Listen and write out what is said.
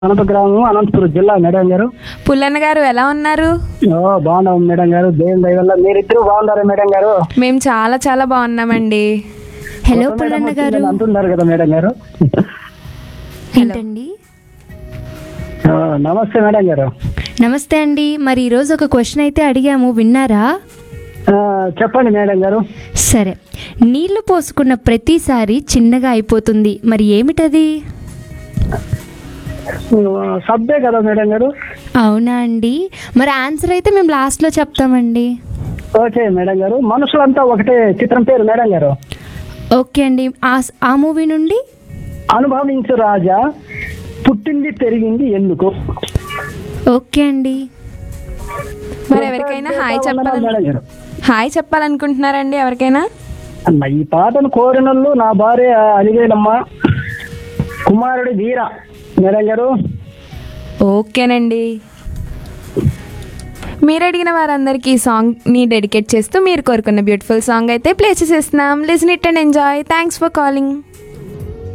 అనంత గ్రామం అనంతపురం జిల్లా మేడం గారు పుల్లన్న గారు ఎలా ఉన్నారు ఓ బాగున్నాం మేడం గారు దేవుని దయ వల్ల మీరిద్దరు బాగున్నారా మేడం గారు మేము చాలా చాలా బాగున్నామండి హలో కొత్త మేడం పుల్లన్న గారు వచ్చిందని అంటున్నారు కదా మేడం గారు ఏంటండి ఆ, నమస్తే మేడం గారు నమస్తే అండి మరి ఈరోజు ఒక క్వశ్చన్ అయితే అడిగాము విన్నారా ఆ, చెప్పండి మేడం గారు సరే నీళ్లు పోసుకున్న ప్రతిసారి చిన్నగా అయిపోతుంది మరి ఏమిటది ఆ, సబ్బే కదా మేడం గారు అవునా అండి మరి ఆన్సర్ అయితే మేము లాస్ట్లో చెప్తామండి ఓకే మేడం గారు మనుషులంతా ఒకటే చిత్రం పేరు మేడం గారు ఓకే అండి ఆ స్- ఆ మూవీ నుండి అనుభవించు రాజా పుట్టింది పెరిగింది ఎందుకు ఓకే అండి మరి ఎవరికైనా హాయ్ చెప్పాలని మేడం గారు హాయ్ చెప్పాలనుకుంటున్నారండి ఎవరికైనా అన్న ఈ పాటను కోరినోళ్ళు నా భార్య అలిగేనమ్మ కుమారుడు వీర మేడం గారు ఓకేనండి మీరు అడిగిన వారందరికీ ఈ సాంగ్ని డెడికేట్ చేస్తూ మీరు కోరుకున్న బ్యూటిఫుల్ సాంగ్ అయితే ప్లే చేసేస్తున్నాం listen it and enjoy thanks for calling